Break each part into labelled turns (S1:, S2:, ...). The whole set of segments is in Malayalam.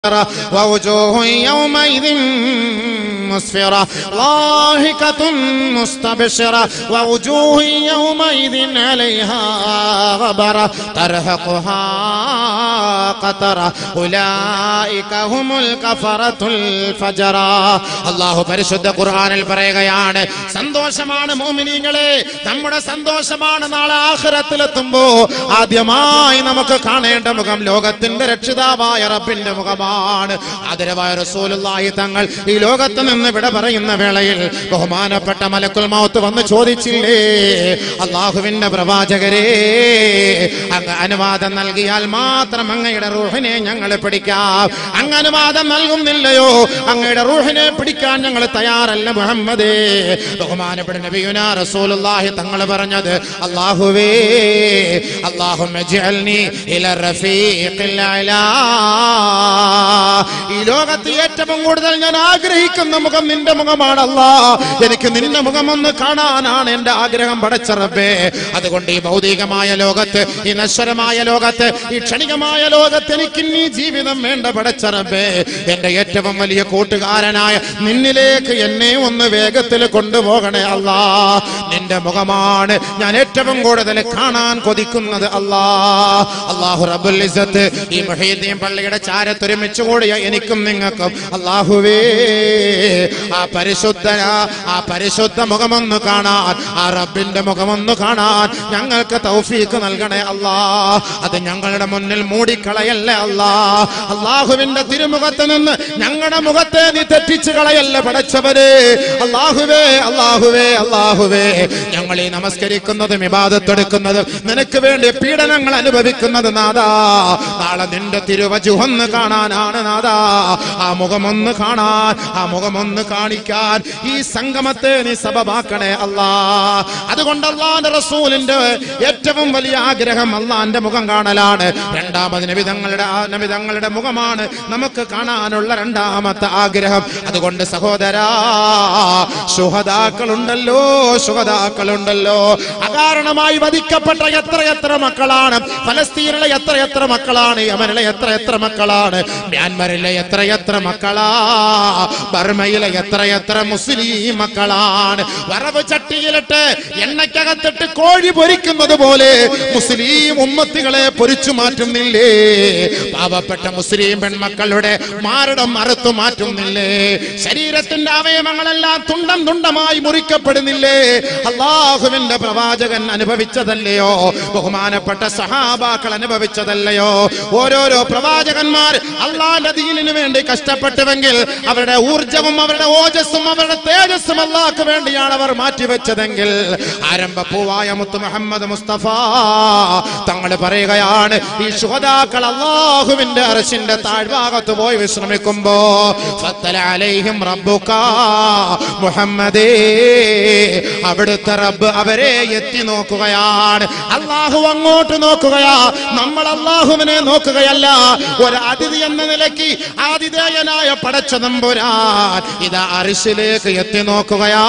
S1: ووجوه يومئذ مسفرة ضاحكة مستبشرة ووجوه يومئذ عليها غبرة ترهقها قترة أولئك هم الكفرة الفجرة അള്ളാഹു പരിശുദ്ധ ഖുർആനിൽ പറയുകയാണ് സന്തോഷമാണ് മോമിനിങ്ങളെ നമ്മുടെ സന്തോഷമാണ് നാളെ ആഖിറത്തിലെത്തുമ്പോ ആദ്യമായി നമുക്ക് കാണേണ്ട മുഖം ലോകത്തിന്റെ രക്ഷിതാവായ റബ്ബിന്റെ മുഖമാണ് ആദരവായ റസൂലുള്ളാഹി തങ്ങൾ ഈ ലോകത്ത് നിന്ന് വിട പറയുന്ന വേളയിൽ ബഹുമാനപ്പെട്ട മലക്കുൽ മൗത്ത് വന്ന് ചോദിച്ചില്ലേ അള്ളാഹുവിന്റെ പ്രവാചകരെ അങ്ങ് അനുവാദം നൽകിയാൽ മാത്രം അങ്ങയുടെ റൂഹിനെ ഞങ്ങൾ പിടിക്കാം അങ്ങ് അനുവാദം നൽകുന്നില്ലയോ അങ്ങയുടെ റൂഹിനെ പിടിക്കാൻ ഞങ്ങൾ തയ്യാറല്ല മുഹമ്മദേ ബഹുമാനപ്പെട്ട നബിയുന റസൂലുള്ളാഹി തങ്ങൾ പറഞ്ഞത് അള്ളാഹുവേ അള്ളാഹുമ്മ ജഅൽനി ഇല റഫീഖിൽ അലാ ഈ ലോകത്ത് ഏറ്റവും കൂടുതൽ ഞാൻ ആഗ്രഹിക്കുന്ന മുഖം നിന്റെ മുഖമാണല്ലാ എനിക്ക് നിന്റെ മുഖം ഒന്ന് കാണാനാണ് എന്റെ ആഗ്രഹം പടച്ചറബേ അതുകൊണ്ട് ഈ ഭൗതികമായ ലോകത്ത് ഈ നശ്വരമായ ലോകത്ത് ഈ ക്ഷണികമായ ലോകത്ത് എനിക്ക് നീ ജീവിതം വേണ്ട പടച്ചറബേ എന്റെ ഏറ്റവും വലിയ കൂട്ടുകാരനായ നിന്നിലേക്ക് എന്നെ ഒന്ന് വേഗത്തിൽ കൊണ്ടുപോകണേ അല്ലാ നിന്റെ മുഖമാണ് ഞാൻ ഏറ്റവും കൂടുതൽ കാണാൻ കൊതിക്കുന്നത് അല്ലാ അള്ളാഹു റബ്ബുൽ ഇസ്സത്ത് ഈ മുഹീദ്ദീൻ പള്ളിയുടെ ചാരത്തൊരുമിച്ച് കൂടിയ എനിക്കും നിങ്ങൾക്കും അള്ളാഹുവേ ആ പരിശുദ്ധ ആ പരിശുദ്ധ മുഖമൊന്ന് കാണാൻ ആ റബ്ബിന്റെ മുഖമൊന്ന് കാണാൻ ഞങ്ങൾക്ക് തൗഫീക്ക് നൽകണേ അല്ലാ അത് ഞങ്ങളുടെ മുന്നിൽ മൂടിക്കളയല്ലേ അല്ലാ അള്ളാഹുവിന്റെ തിരുമുഖത്ത് നിന്ന് ഞങ്ങളുടെ മുഖത്തെ നീ തെറ്റിച്ച് കളയല്ല പടച്ചവരെ അള്ളാഹുവേ അള്ളാഹുവേ അള്ളാഹുവേ ഞങ്ങൾ ഈ നമസ്കരിക്കുന്നതും ഇബാദത്തെടുക്കുന്നതും നിനക്ക് വേണ്ടി പീഡനങ്ങൾ അനുഭവിക്കുന്നത് നാദാ നാളെ നിന്റെ തിരുവജുഹൊന്ന് കാണാനാണ് നാദാ ആ മുഖമൊന്ന് കാണാൻ ആ മുഖമൊന്ന് കാണിക്കാൻ ഈ സംഗമത്തെ നീ സബമാക്കണേ അല്ലാ അതുകൊണ്ട് അള്ളാന്റെ റസൂലിന്റെ ഏറ്റവും വലിയ ആഗ്രഹം അള്ളാന്റെ മുഖം കാണലാണ് രണ്ടാമത് നബിതങ്ങളുടെ ആ നബിതങ്ങളുടെ മുഖമാണ് നമുക്ക് കാണാനുള്ള രണ്ടാമത്തെ ആഗ്രഹം അതുകൊണ്ട് സഹോദരാ സുഹതാക്കളുണ്ടല്ലോ സുഹതാക്കളുണ്ടല്ലോ അകാരണമായി വധിക്കപ്പെട്ട എത്ര എത്ര മക്കളാണ് ഫലസ്തീനിലെ എത്ര എത്ര മക്കളാണ് യമനിലെ എത്ര എത്ര മക്കളാണ് മ്യാൻമറിലെ എത്ര എത്ര മക്കളാ ബർമയിലെ എത്ര എത്ര മുസ്ലിം മക്കളാണ് വറവ് ചട്ടിയിലിട്ട് എണ്ണയ്ക്കകത്തിട്ട് കോഴി പൊരിക്കുന്നത് പോലെ മുസ്ലിം ഉമ്മത്തികളെ പൊരിച്ചു മാറ്റുന്നില്ലേ പാവപ്പെട്ട മുസ്ലിം പെൺമക്കളുടെ മാരടം അറുത്തു മാറ്റുന്നില്ലേ ശരീരത്തിന്റെ അവയവങ്ങളെല്ലാം തുണ്ടം തുണ്ടമായി മുറിക്കപ്പെടുന്നില്ലേ അള്ളാഹുവിന്റെ പ്രവാചകൻ അനുഭവിച്ചതല്ലയോ ബഹുമാനപ്പെട്ട സഹാബാക്കൾ അനുഭവിച്ചതല്ലയോ ഓരോരോ പ്രവാചകന്മാർ അള്ളാന്റെ ദീനിനു വേണ്ടി കഷ്ടപ്പെട്ടുവെങ്കിൽ അവരുടെ ഊർജവും അവരുടെ ഓജസ്സും അവരുടെ തേജസ്സും അള്ളാഹ്ക്ക് വേണ്ടിയാണ് അവർ മാറ്റിവെച്ചതെങ്കിൽ ആരംഭ പൂവായ മുത്ത് മുഹമ്മദ് മുസ്തഫ തങ്ങൾ പറയുകയാണ് ഈ ശുഹതാക്കൾ അള്ളാഹുവിന്റെ അറശിന്റെ താഴ്ഭാഗത്ത് പോയി വിശ്രമിക്കുമ്പോ ഫത്തല അലൈഹിം റബ്ബുക മുഹമ്മദേ അവിടുത്തെ റബ്ബ് അവരെ എത്തി നോക്കുകയാണ് അള്ളാഹു അങ്ങോട്ട് നോക്കുകയാ നമ്മൾ അള്ളാഹുവിനെ നോക്കുകയല്ല ഒരു അതിഥി എന്ന നിലയ്ക്ക് ആതിഥേയനായ പടച്ച നമ്പുരാൻ ഇതാ അരിശിലേക്ക് എത്തി നോക്കുകയാ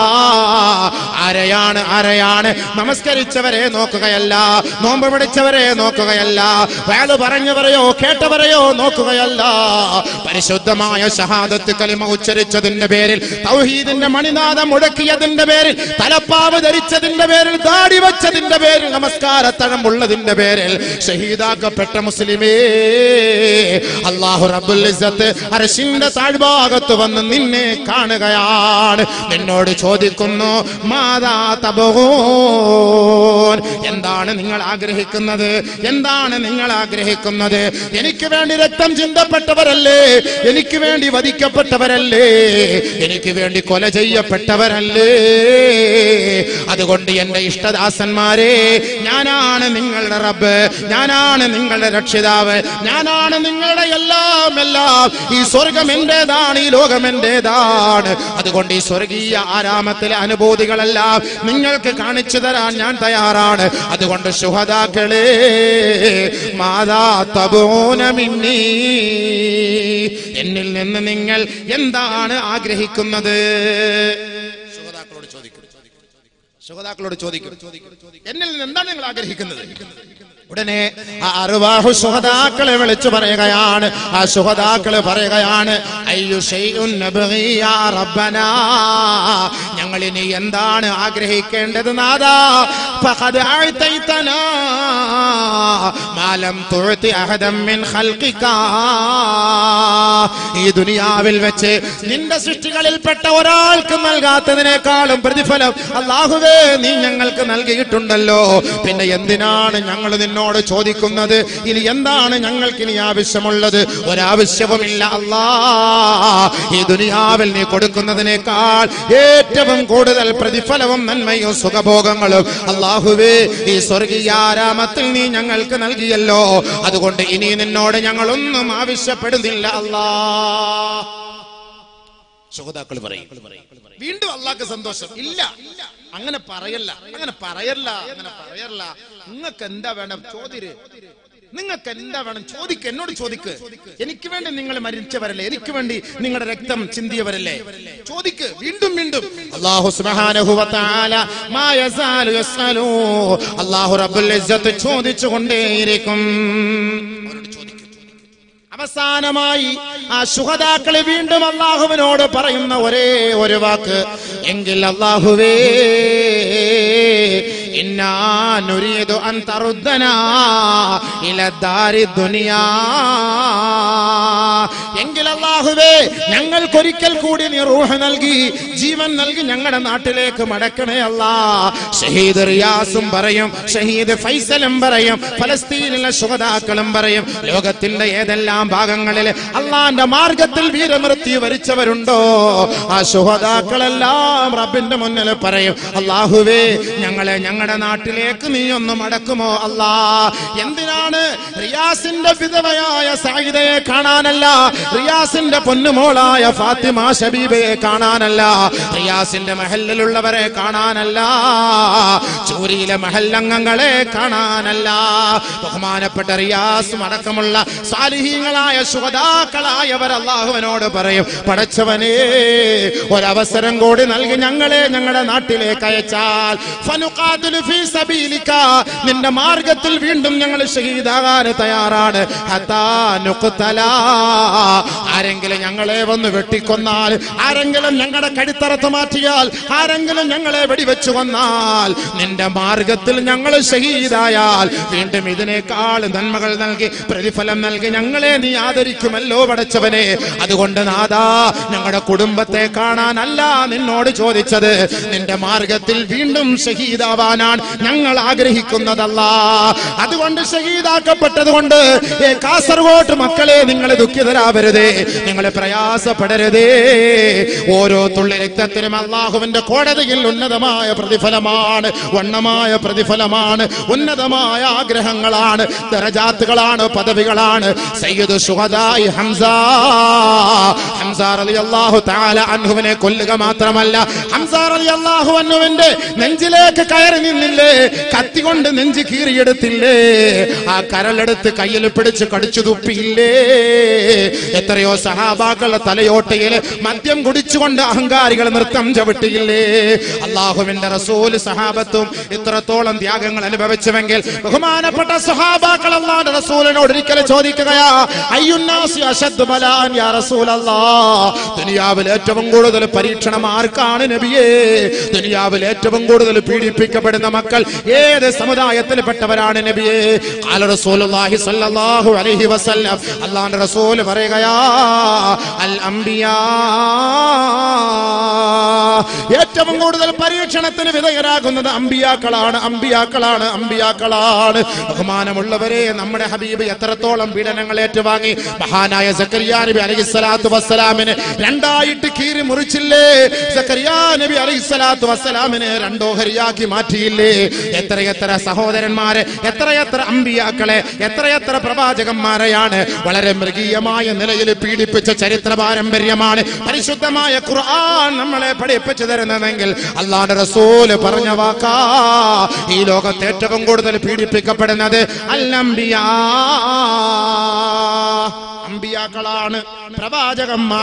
S1: ആരെയാണ് ആരെയാണ് നമസ്കരിച്ചവരെ നോക്കുകയല്ല നോമ്പ് പിടിച്ചവരെ നോക്കുകയല്ല വേള് പറഞ്ഞവരെയോ കേട്ടവരെയോ നോക്കുകയല്ല പരിശുദ്ധമായ ഷഹാദത്ത് കലിമ ഉച്ചരിച്ചതിന്റെ പേരിൽ തൗഹീദിന്റെ മണിനാഥം മുടക്കിയതിന്റെ പേരിൽ തലപ്പാവ് ധരിച്ചതിന്റെ പേരിൽ ദാടി വെച്ചതിന്റെ പേരിൽ നമസ്കാരത്തഴം ഉള്ളതിന്റെ പേരിൽ ഷഹീദാക്കപ്പെട്ട മുസ്ലിമേ അള്ളാഹു റബ്ബുൽ ഇസ്സത്ത് അരശിന്റെ താഴ്ഭാഗത്ത് വന്ന് നിന്നെ കാണുകയാണ് നിന്നോട് ചോദിക്കുന്നു മാതാ തബോൻ എന്താണ് നിങ്ങൾ ആഗ്രഹിക്കുന്നത് എന്താണ് നിങ്ങൾ ആഗ്രഹിക്കുന്നത് എനിക്ക് വേണ്ടി രക്തം ചിന്തപ്പെട്ടവരല്ലേ എനിക്ക് വേണ്ടി വധിക്കപ്പെട്ടവരല്ലേ എനിക്ക് വേണ്ടി കൊല ചെയ്യപ്പെട്ടവരല്ലേ അതുകൊണ്ട് എന്റെ ഇഷ്ടദാസന്മാരെ ഞാനാണ് നിങ്ങളുടെ റബ്ബ് ഞാനാണ് നിങ്ങളുടെ രക്ഷിതാവ് ഞാനാണ് നിങ്ങളുടെ എല്ലാം എല്ലാം ഈ സ്വർഗം എന്റേതാണ് ഈ ലോകം എന്റേതാണ് അതുകൊണ്ട് ഈ സ്വർഗീയ ആരാമത്തിലെ അനുഭൂതികളെല്ലാം നിങ്ങൾക്ക് കാണിച്ചു തരാൻ ഞാൻ തയ്യാറാണ് അതുകൊണ്ട് ശുഹതാക്കളെ മാതാ തപോനമിന്നീ എന്നിൽ നിന്ന് നിങ്ങൾ എന്താണ് ആഗ്രഹിക്കുന്നത് ശുഹതാക്കളോട് ചോദിക്കും സുഹതാക്കളോട് ചോദിക്കും എന്നിൽ നിന്ന് എന്താണ് നിങ്ങൾ ആഗ്രഹിക്കുന്നത് ഉടനെ ആ അറുവാഹു സുഹതാക്കളെ വിളിച്ചു പറയുകയാണ് ആ സുഹതാക്കള് പറയുകയാണ് അയ്യു ശൈഉൻ നബ്ഗി യാ റബ്ബനാ ഞങ്ങൾ ഇനി എന്താണ് ആഗ്രഹിക്കേണ്ടത് നാദാ ഫഖദ് അഅതൈതനാ മാലം തുഅതി അഹദം മിൻ ഖൽഖിക ഈ ദുനിയാവിൽ വെച്ച് നിന്റെ സൃഷ്ടികളിൽപ്പെട്ട ഒരാൾക്ക് നൽകാത്തതിനേക്കാളും പ്രതിഫലം അള്ളാഹുവേ നീ ഞങ്ങൾക്ക് നൽകിയിട്ടുണ്ടല്ലോ പിന്നെ എന്തിനാണ് ഞങ്ങൾ നിന്നോട് ചോദിക്കുന്നത് ഇനി എന്താണ് ഞങ്ങൾക്ക് ഇനി ആവശ്യമുള്ളത് ഒരാവശ്യവുമില്ല അല്ലാ ഈ ദുനിയാവിൽ നീ കൊടുക്കുന്നതിനേക്കാൾ ഏറ്റവും കൂടുതൽ പ്രതിഫലവും നന്മയും സുഖഭോഗങ്ങളും അള്ളാഹുവേ ഈ സ്വർഗീയാരാമത്തിൽ നീ ഞങ്ങൾക്ക് നൽകിയല്ലോ അതുകൊണ്ട് ഇനി നിന്നോട് ഞങ്ങളൊന്നും ആവശ്യപ്പെടുന്നില്ല അല്ലാ സുഹൃതാക്കൾ പറയും വീണ്ടും അള്ളാഹ്ക്ക് സന്തോഷം ഇല്ല അങ്ങനെ പറയല്ല അങ്ങനെ പറയല്ല അങ്ങനെ പറയല്ല നിങ്ങൾക്ക് എന്താ വേണം ചോദ്യര് നിങ്ങൾക്ക് എന്താ വേണം ചോദിക്ക് എന്നോട് ചോദിക്ക് എനിക്ക് വേണ്ടി നിങ്ങൾ മരിച്ചവരല്ലേ എനിക്ക് വേണ്ടി നിങ്ങളുടെ രക്തം ചിന്തിയവരല്ലേ ചോദിക്ക് വീണ്ടും വീണ്ടും അല്ലാഹു സുബ്ഹാനഹു വ തആല മാ യസാലു യസ്അലു അല്ലാഹു റബ്ബുൽ ഇസ്സത്ത് ചോദിച്ചു കൊണ്ടേയിരിക്കും അവരോട് ചോദിക്കും അവസാനമായി ആ സുഹതാക്കള് വീണ്ടും അള്ളാഹുവിനോട് പറയുന്ന ഒരേ ഒരു വാക്ക് എങ്കിൽ അള്ളാഹുവേ ഇന്നാ നുരീദു അൻ തറുദ്ദനാ ഇല ദാരി ദുനിയാ എങ്കിൽ അള്ളാഹുവേ ഞങ്ങൾക്കൊരിക്കൽ കൂടി നീ റൂഹ് നൽകി ജീവൻ നൽകി ഞങ്ങളുടെ നാട്ടിലേക്ക് മടക്കണേ അല്ലാ ഷഹീദ് റിയാസും പറയും ഷഹീദ് ഫൈസലും പറയും ഫലസ്തീനിലെ സുഹതാക്കളും പറയും ലോകത്തിന്റെ ഏതെല്ലാം ഭാഗങ്ങളിൽ അള്ളാന്റെ മാർഗത്തിൽ വീരമൃത്യു വരിച്ചവരുണ്ടോ ആ സുഹതാക്കളെല്ലാം റബ്ബിന്റെ മുന്നിൽ പറയും അള്ളാഹുവേ ഞങ്ങളെ ഞങ്ങളുടെ നാട്ടിലേക്ക് നീ ഒന്ന് മടക്കുമോ അല്ലാ എന്തിനാണ് റിയാസിന്റെ വിധവയായ സായിദയെ കാണാനല്ല റിയാസിന്റെ പൊന്നുമോളായ ഫാത്തിമ ഷബീബയെ കാണാനല്ല റിയാസിന്റെ മഹലിലുള്ളവരെ കാണാനല്ല ചൂരിയിലെ മഹല്ലംഗങ്ങളെ കാണാനല്ല ബഹുമാനപ്പെട്ട റിയാസും അടക്കമുള്ള സാലിഹീങ്ങളായ സുഹതാക്കളായവർ അള്ളാഹുവിനോട് പറയും പടച്ചവനേ ഒരവസരം കൂടി നൽകി ഞങ്ങളെ ഞങ്ങളുടെ നാട്ടിലേക്ക് അയച്ചാൽ ഫനുഖാതിലു ഫീ സബീലിക നിന്റെ മാർഗത്തിൽ വീണ്ടും ഞങ്ങൾ ഷഹീദാകാൻ തയ്യാറാണ് ഹത്താ നുഖ്തലാ. ആരെങ്കിലും ഞങ്ങളെ വന്ന് വെട്ടിക്കൊന്നാൽ ആരെങ്കിലും ഞങ്ങളുടെ കടിത്തറത്ത് മാറ്റിയാൽ ആരെങ്കിലും ഞങ്ങളെ വെടിവെച്ചു കൊന്നാൽ നിന്റെ മാർഗത്തിൽ ഞങ്ങൾ ഷഹീദായാൽ വീണ്ടും ഇതിനേക്കാൾ നന്മകൾ നൽകി പ്രതിഫലം നൽകി ഞങ്ങളെ നീ ആദരിക്കുമല്ലോ പടച്ചവനെ അതുകൊണ്ട് നാദാ ഞങ്ങളുടെ കുടുംബത്തെ കാണാനല്ല നിന്നോട് ചോദിച്ചത് നിന്റെ മാർഗത്തിൽ വീണ്ടും ഷഹീദാവാനാണ് ഞങ്ങൾ ആഗ്രഹിക്കുന്നതല്ല അതുകൊണ്ട് ഷഹീദാക്കപ്പെട്ടത് കൊണ്ട് ഏ കാസർഗോട്ട് മക്കളെ നിങ്ങൾ ദുഃഖിതരാവരുതേ നിങ്ങൾ പ്രയാസപ്പെടരുതേ ഓരോ തുള്ളി രക്തത്തിനും അള്ളാഹുവിന്റെ കോടതിയിൽ ഉന്നതമായ പ്രതിഫലമാണ് വണ്ണമായ പ്രതിഫലമാണ് ഉന്നതമായ ആഗ്രഹങ്ങളാണ് ദറജാത്തുകളാണ് പദവികളാണ് സയ്യിദ് സുഹദായി ഹംസ ഹംസ റളിയല്ലാഹു തആല അൻഹുവിനെ കൊല്ലുക മാത്രമല്ല ഹംസ റളിയല്ലാഹു അൻഹുവിന്റെ നെഞ്ചിലേക്ക് കയറി നിന്നില്ലേ കത്തി കൊണ്ട് നെഞ്ച് കീറിയെടുത്തില്ലേ ആ കരലെടുത്ത് കയ്യിൽ പിടിച്ച് കടിച്ചു തുപ്പിയില്ലേ എത്രയോ സഹാബാക്കളുടെ തലയോട്ടയിൽ മദ്യം കുടിച്ചുകൊണ്ട് അഹങ്കാരികൾ നൃത്തം ചവിട്ടിയില്ലേ അള്ളാഹുവിന്റെ റസൂൽ സഹാബത്തും ഇത്രത്തോളം ത്യാഗങ്ങൾ അനുഭവിച്ചുവെങ്കിൽ ബഹുമാനപ്പെട്ട സഹാബാക്കൾ അള്ളാന്റെ റസൂലിനോട് ഒരിക്കലും ചോദിക്കുകയാ അയ്യുന്നാസി അശദ് ബലാൻ യാ റസൂലല്ലാ ദുനിയാവിൽ ഏറ്റവും കൂടുതൽ പരീക്ഷണം ആർക്കാണ് നബിയേ ദുനിയാവിൽ ഏറ്റവും കൂടുതൽ പീഡിപ്പിക്കപ്പെടുന്ന മക്കൾ ഏത് സമുദായത്തിൽപ്പെട്ടവരാണ് നബിയേ ഖാല റസൂലുള്ളാഹി സ്വല്ലല്ലാഹു അലൈഹി വസല്ലം അല്ലാഹുവിന്റെ റസൂൽ പറയുകയാ അൽ അംബിയാ ഏറ്റവും കൂടുതൽ പരീക്ഷണത്തിന് വിധേയരാകുന്നത് അമ്പിയാക്കളാണ് അമ്പിയാക്കളാണ് അമ്പിയാക്കളാണ് ബഹുമാനമുള്ളവരെ നമ്മുടെ ഹബീബ് എത്രത്തോളം പീഡനങ്ങൾ ഏറ്റുവാങ്ങി മഹാനായ സക്കരിയാ നബി അലൈഹി സ്വലാത്തു വസ്സലാമിന് രണ്ടായിട്ട് കീറി മുറിച്ചില്ലേ സക്കരിയാ നബി അലൈഹി സ്വലാത്തു വസ്സലാമിനെ രണ്ടോഹരിയാക്കി മാറ്റിയില്ലേ എത്രയെത്ര സഹോദരന്മാരെ എത്രയെത്ര അമ്പിയാക്കളെ എത്രയെത്ര പ്രവാചകന്മാരെയാണ് വളരെ മൃഗീയമായ നിലയിൽ പീഡിപ്പിച്ച ചരിത്ര പാരമ്പര്യമാണ് പരിശുദ്ധമായ ഖുർആൻ നമ്മളെ പഠിപ്പിച്ചു തരുന്നതെങ്കിൽ അള്ളാന്റെ റസൂല് പറഞ്ഞ വാക്കാ ഈ ലോകത്ത് ഏറ്റവും കൂടുതൽ പീഡിപ്പിക്കപ്പെടുന്നത് അല്ലംബിയാ അമ്പിയാക്കളാണ്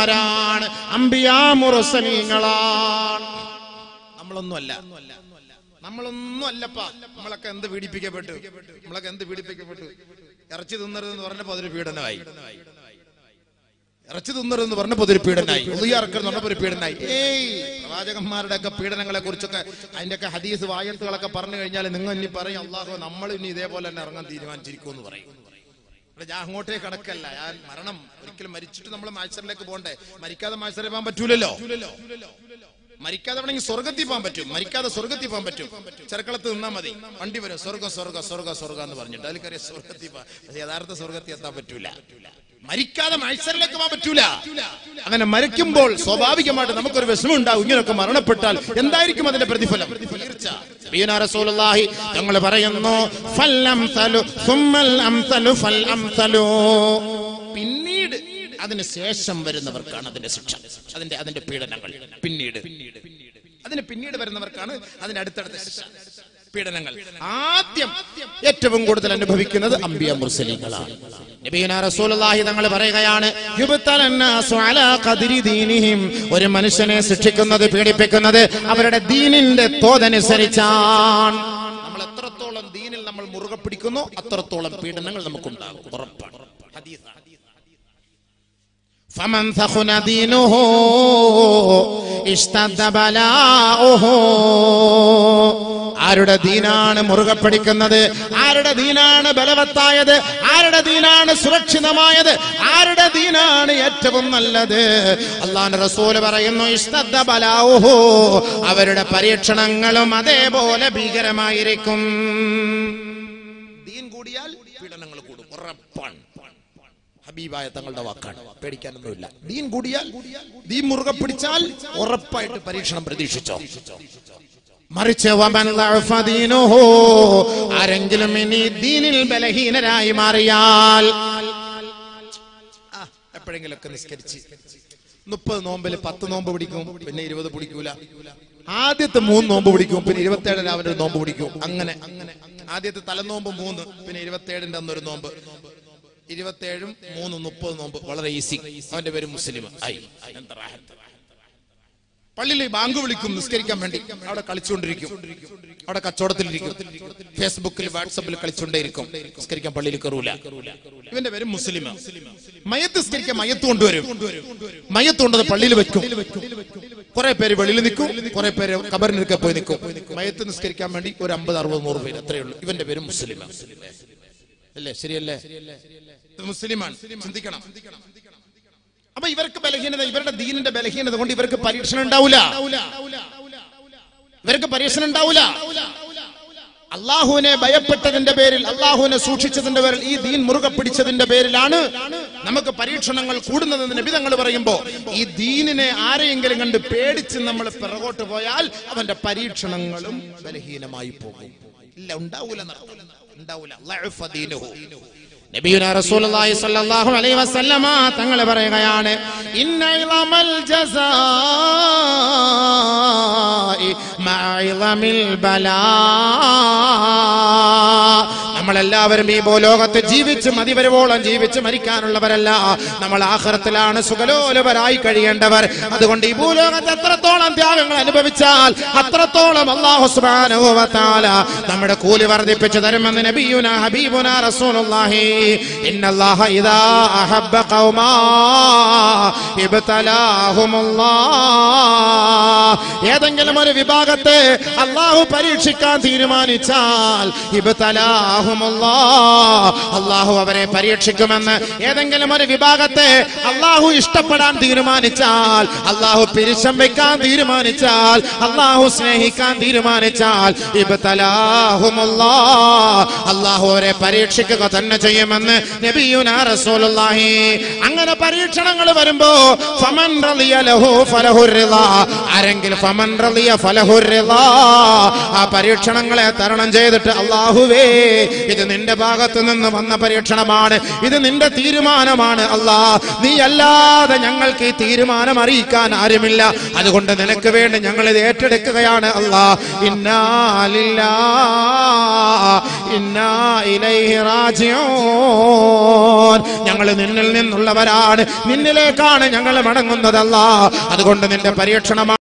S1: പ്രവാചകന്മാരാണ് അമ്പിയാ മുറസനീങ്ങളാണ് നമ്മളൊന്നുമല്ല നമ്മളൊന്നും അല്ലപ്പാ നമ്മളൊക്കെ എന്ത് പീഡിപ്പിക്കപ്പെട്ടു നമ്മളൊക്കെ എന്ത് പീഡിപ്പിക്കപ്പെട്ടു ഇറച്ചി തിന്നരുതെന്ന് പറഞ്ഞപ്പോ അതൊരു പീഡനമായി ഇറച്ചി തിന്നരുതെന്ന് പറഞ്ഞപ്പോ അതൊരു പീഡനായി ഉദയാർക്കെന്ന് പറഞ്ഞപ്പോ ഒരു പീഡനായി ഏയ് പ്രവാചകന്മാരുടെ ഒക്കെ പീഡനങ്ങളെ കുറിച്ചൊക്കെ അതിന്റെ ഒക്കെ ഹദീസ് വായത്തുകളൊക്കെ പറഞ്ഞു കഴിഞ്ഞാൽ നിങ്ങൾ ഇനി പറയും അള്ളാഹു നമ്മൾ ഇനി ഇതേപോലെ തന്നെ ഇറങ്ങാൻ തീരുമാനിച്ചിരിക്കുമെന്ന് പറയും ഇവിടെ ഞാൻ അങ്ങോട്ടേ കടക്കല്ല ഞാൻ മരണം ഒരിക്കലും മരിച്ചിട്ട് നമ്മൾ മാസ്റ്ററിലേക്ക് പോകണ്ടേ മരിക്കാതെ മാസ്റ്ററിൽ പോകാൻ പറ്റൂലല്ലോ മരിക്കാതെ വേണമെങ്കിൽ സ്വർഗത്തിൽ പോകാൻ പറ്റും മരിക്കാതെ സ്വർഗത്തിൽ പോകാൻ പറ്റും ചെറുക്കളത്ത് നിന്നാ മതി വണ്ടി വരും സ്വർഗ സ്വർഗ സ്വർഗ സ്വർഗ എന്ന് പറഞ്ഞിട്ട് അതിൽ കയറിയ സ്വർഗത്തിൽ പോകാം പക്ഷെ യഥാർത്ഥ സ്വർഗത്തിൽ എത്താൻ പറ്റൂല മരിക്കാതെ മത്സരിലേക്ക് പോകാൻ പറ്റൂല അങ്ങനെ മരിക്കുമ്പോൾ സ്വാഭാവികമായിട്ട് നമുക്കൊരു വിഷമം ഉണ്ടാവും ഇങ്ങനെയൊക്കെ മരണപ്പെട്ടാൽ എന്തായിരിക്കും അതിന്റെ പ്രതിഫലം തീർച്ച നബിയുനാ റസൂലുള്ളാഹി ഞങ്ങൾ പറയുന്നു ഫല്ലംസലു സുമ്മൽ അംസലു ഫൽ അംസലു പിന്നീട് അതിന് ശേഷം വരുന്നവർക്കാണ് അതിന്റെ ശിക്ഷ അതിന്റെ അതിന്റെ പീഡനങ്ങൾ പിന്നീട് അതിന് പിന്നീട് വരുന്നവർക്കാണ് അതിന്റെ അടുത്തടുത്ത ശിക്ഷ പീഡനങ്ങൾ ആദ്യം ഏറ്റവും കൂടുതൽ അനുഭവിക്കുന്നത് അംബിയ മുർസലിങ്ങളാണ് നബീന റസൂലുള്ളാഹി തങ്ങൾ പറയുകയാണ് യുബ്തലന്നാസു അലാ ഖദ്രി ദീനിഹിം ഒരു മനുഷ്യനെ ശിക്ഷിക്കുന്നത് പീഡിപ്പിക്കുന്നത് അവരുടെ ദീനിന്റെ തോതനുസരിച്ചാണ് നമ്മൾ എത്രത്തോളം ദീനിൽ നമ്മൾ മുറുകെ പിടിക്കുന്നു അത്രത്തോളം പീഡനങ്ങൾ നമുക്കുണ്ടാകും ഉറപ്പാണ് ഹദീസാണ് فمن ثخن دينه اشتد بلاؤه ആരുടെ ദീനാണ് മുറുകെ പിടിക്കുന്നത് ആരുടെ ദീനാണ് ബലവത്തായത് ആരുടെ ദീനാണ് സുരക്ഷിതമായത് ആരുടെ ദീനാണ് ഏറ്റവും നല്ലത് അള്ളാഹ് റസൂല് പറയുന്നു ഇഷ്ടദ്ദ ബലാവുഹു അവരുടെ പരീക്ഷണങ്ങളും അതേപോലെ ഭീകരമായിരിക്കും ദീൻ കൂടിയാൽ പീഡനങ്ങൾ കൂടും ഉറപ്പാണ് ഹബീബായ തങ്ങളുടെ വാക്കാണ് പേടിക്കാനൊന്നുമില്ല ദീൻ കൂടിയാൽ ദീൻ മുറുകെ പിടിച്ചാൽ ഉറപ്പായിട്ട് പരീക്ഷണം പ്രതീക്ഷിച്ചോ മറിച്ച് വമൻ ളഅഫ ദീനുഹു ആരെങ്കിലും ഇനി ദീനിൽ ബലഹീനരായി മാറിയാൽ ആ, എപ്പോഴെങ്കിലൊക്കെ നിസ്കരിച്ച് മുപ്പത് നോമ്പിൽ പത്ത് നോമ്പ് പിടിക്കും പിന്നെ ഇരുപത് പിടിക്കൂല ആദ്യത്തെ മൂന്ന് നോമ്പ് പിടിക്കും പിന്നെ ഇരുപത്തേഴ് രാവിലെ ഒരു നോമ്പ് പിടിക്കും അങ്ങനെ അങ്ങനെ ആദ്യത്തെ തലനോമ്പ് മൂന്ന് പിന്നെ ഇരുപത്തേഴിന്റെ അന്നൊരു നോമ്പ് ഇരുപത്തേഴും മൂന്നും മുപ്പത് നോമ്പ് വളരെ ഈസി അവന്റെ പേര് മുസ്ലിം ആയി എന്താ റാഹത്ത്. പള്ളിയിൽ ബാങ്ക് വിളിക്കും നിസ്കരിക്കാൻ വേണ്ടി അവിടെ കളിച്ചുകൊണ്ടിരിക്കും അവിടെ കച്ചവടത്തിലിരിക്കും ഫേസ്ബുക്കിൽ വാട്സപ്പിൽ കളിച്ചുകൊണ്ടേയിരിക്കും നിസ്കരിക്കാൻ പള്ളിയിൽ കയറൂല ഇവന്റെ പേര് മുസ്ലിം മയത്ത് നിസ്കരിക്കാൻ മയത്ത് കൊണ്ടുവരും മയത്ത് കൊണ്ടത് പള്ളിയിൽ വെക്കും കുറെ പേര് വെളിയിൽ നിൽക്കും കുറെ പേര് കബറിനൊക്കെ പോയി നിൽക്കും മയത്ത് നിസ്കരിക്കാൻ വേണ്ടി ഒരു അമ്പത് അറുപത് നൂറ് പേര് അത്രയേ ഉള്ളൂ ഇവന്റെ പേര് മുസ്ലിം അല്ലേ ശരിയല്ലേ ഇത് മുസ്ലിമാണ് ചിന്തിക്കണം അപ്പൊ ഇവർക്ക് ബലഹീനത ഇവരുടെ ദീനിന്റെ ബലഹീനത കൊണ്ട് ഇവർക്ക് പരീക്ഷണം ഉണ്ടാവില്ല ഇവർക്ക് പരീക്ഷണം ഉണ്ടാവില്ല അള്ളാഹുവിനെ ഭയപ്പെട്ടതിന്റെ പേരിൽ അള്ളാഹുവിനെ സൂക്ഷിച്ചതിന്റെ പേരിൽ ഈ ദീൻ മുറുകെ പിടിച്ചതിന്റെ പേരിലാണ് നമുക്ക് പരീക്ഷണങ്ങൾ കൂടുന്നതെന്ന് നബിതങ്ങൾ പറയുമ്പോ ഈ ദീനിനെ ആരെയെങ്കിലും കണ്ട് പേടിച്ച് നമ്മൾ പിറകോട്ട് പോയാൽ അവന്റെ പരീക്ഷണങ്ങളും ബലഹീനമായി പോകും ഇല്ല ഉണ്ടാവൂല നടക്കൂല. ഉണ്ടാവൂല ലഅഫ ദീനുഹു. നബിയുന റസൂലുള്ളാഹി സ്വല്ലല്ലാഹു അലൈഹി വസല്ലമ തങ്ങൾ പറയുകയാണ് ഇന്ന ഇളമൽ ജസാഇ മഇളമിൽ ബലാ നമ്മളെല്ലാവരും ഈ ഭൂലോകത്ത് ജീവിച്ച് മതിവരുവോളം ജീവിച്ച് മരിക്കാനുള്ളവരല്ല നമ്മൾ ആഹ്റത്തിലാണ് സുഖലോലുപരായി കഴിയേണ്ടവർ അതുകൊണ്ട് ഈ ഭൂലോകത്ത് എത്രത്തോളം ത്യാഗങ്ങൾ അനുഭവിച്ചാൽ അത്രത്തോളം അള്ളാഹു സുബ്ഹാനഹു വ തആല നമ്മുടെ കൂലി വർദ്ധിപ്പിച്ചു തരുമെന്ന് നബിയുന ഹബീബുന റസൂലുള്ളാഹി ഇന്നല്ലാഹ ഇദാ അഹബ്ബ ഖൗമാ ഇബ്തലാഹുമുല്ലാഹ് ഏതെങ്കിലും ഒരു വിഭാഗത്തെ അള്ളാഹു പരീക്ഷിക്കാൻ തീരുമാനിച്ചാൽ ഇബ്തലാഹുമുല്ലാഹ് അള്ളാഹു അവരെ പരീക്ഷിക്കുമെന്ന് ഏതെങ്കിലും ഒരു വിഭാഗത്തെ അള്ളാഹു ഇഷ്ടപ്പെടാൻ തീരുമാനിച്ചാൽ അള്ളാഹു പിരിശം വെക്കാൻ തീരുമാനിച്ചാൽ അള്ളാഹു സ്നേഹിക്കാൻ തീരുമാനിച്ചാൽ ഇബ്തലാഹുമുല്ലാഹ് അള്ളാഹു അവരെ പരീക്ഷിക്കുക തന്നെ ചെയ്യുമെന്ന് നബിയുനാ റസൂലുള്ളാഹി അങ്ങനെ പരീക്ഷണങ്ങൾ വരുമ്പോ ഫമൻ റളിയ ലഹു ഫലഹുർ റിളാ ആരെങ്കിലും ഫമൻ റളിയ ഫലഹുർ റിളാ ആ പരീക്ഷണങ്ങളെ തരണം ചെയ്തിട്ട് അള്ളാഹുവേ ഇത് നിന്റെ ഭാഗത്ത് നിന്ന് വന്ന പരീക്ഷണമാണ് ഇത് നിന്റെ തീരുമാനമാണ് അല്ലാ നീ അല്ലാതെ ഞങ്ങൾക്ക് ഈ തീരുമാനം അറിയിക്കാൻ ആരുമില്ല അതുകൊണ്ട് നിനക്ക് വേണ്ടി ഞങ്ങൾ ഇത് ഏറ്റെടുക്കുകയാണ് അല്ലാ ഇന്നാലില്ലാ ഇന്നാ ഇലൈഹി റാജിഊൻ ഞങ്ങൾ നിന്നിൽ നിന്നുള്ളവരാണ് നിന്നിലേക്കാണ് ഞങ്ങൾ മടങ്ങുന്നതല്ല അതുകൊണ്ട് നിന്റെ പരീക്ഷണമാണ്